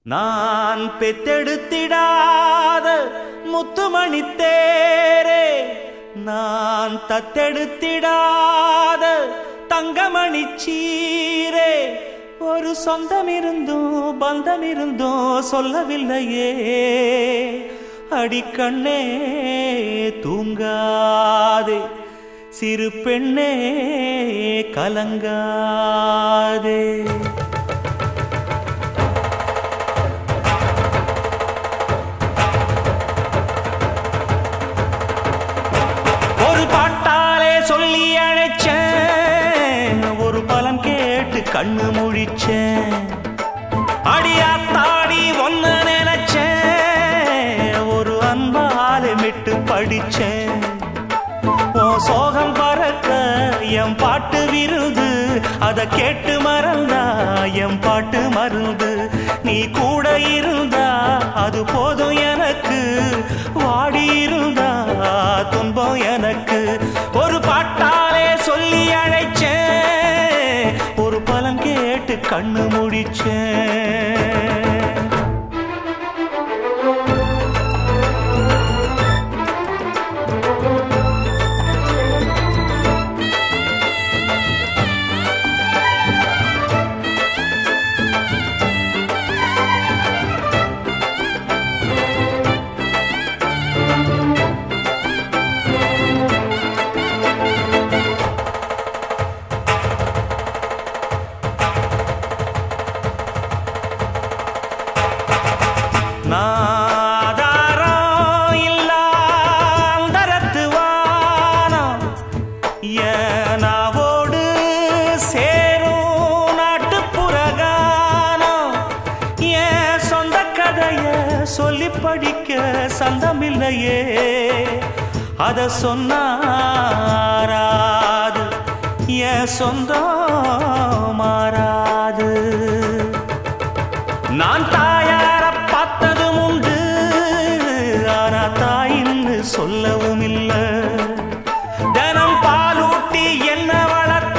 நான் பெத்தெடுத்திடாத முத்துமணி தேரே நான் தத்தெடுத்திடாத தங்கமணி சீரே ஒரு சொந்தம் இருந்தும் பந்தம் இருந்தும் சொல்லவில்லையே அடிக்கண்ணே தூங்காதே சிறு பெண்ணே கலங்காதே ஒரு பாட்டாலே சொல்லி அழைச்சேன் ஒரு பலன் கேட்டு கண்ணு முழிச்சேன் அடியாத்தாடி ஒன்ன நினைச்சேன் ஒரு அன்பாலே மிட்டு படிச்சேன் உன் சோகம் பறக்க என் பாட்டு விருது அத கேட்டு மறந்தா என் பாட்டு மருந்து நீ கூட இருந்தா அது போதும் எனக்கு வாடி இருந்தா துன்பம் எனக்கு ஒரு பாட்டாலே சொல்லி அழைச்சேன் ஒரு பலன் கேட்டு கண்ணு முடிச்சேன் நாதாரம் இல்லாந்தரத்து வானம் ஏனாவோடு சேரும் நாட்டுப்புற கானம் என் சொந்த கதைய சொல்லி படிக்க சந்தமில்லையே அத சொன்னாராது என் சொந்தம் மாறாது நான் தாயார பார்த்ததும் உண்டு ஆனா தாயின்னு சொல்லவும் இல்ல தினம் பாலூட்டி என்ன வளர்த்த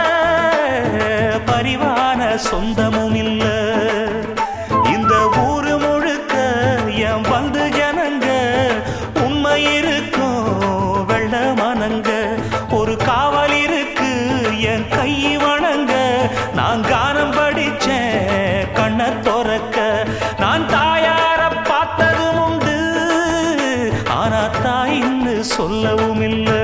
பரிவான சொந்தமும் இல்ல இந்த ஊரு முழுக்க என் வந்து ஜனங்க உண்மை இருக்கும் வெள்ள மனங்க ஒரு காவல் இருக்கு என் கை வணங்க நான் கானம் படிச்சேன் கண்ண துறக்க நான் தாயார பார்த்ததும் உண்டு ஆனா தாயின்னு சொல்லவும் இல்லை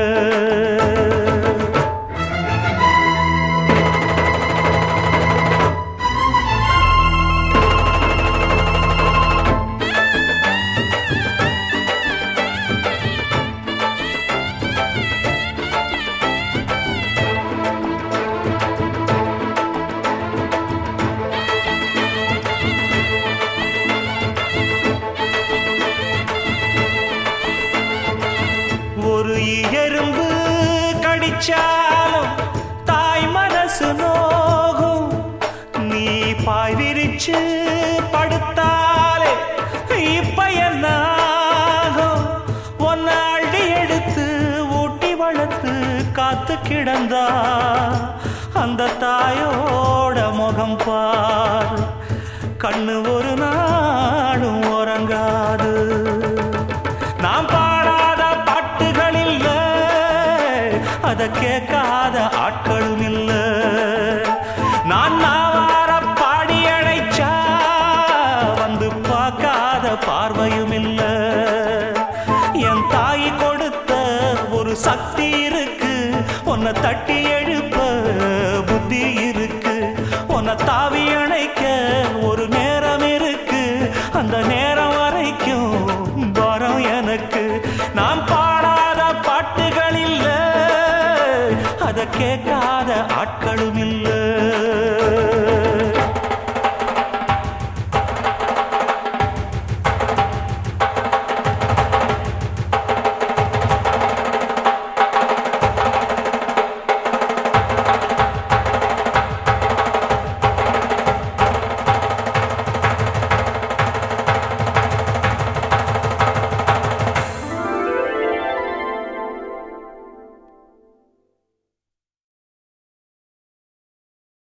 ஒரு எறும்பு கடிச்சாலும் தாய் மனசு நோகும் நீ பாய் விரிச்சு படுத்தாலே இப்ப என்ன ஆகும் ஒன்ன அள்ளி எடுத்து ஊட்டி வளர்த்து காத்து கிடந்தா அந்த தாயோட முகம் பார் கண்ணு ஒரு நாடும் உறங்காது நாம் பாடாத பாட்டுகள் இல்ல அத கேட்காத ஆட்களும் இல்ல நான் நாவார பாடி அழைச்சா வந்து பார்க்காத பார்வையும் இல்ல என் தாய் கொடுத்த ஒரு சக்தி இருக்கு உன்னை தட்டி எழுப்ப புத்தி இருக்கு உன்னை தாவி அணைக்க ஒரு நே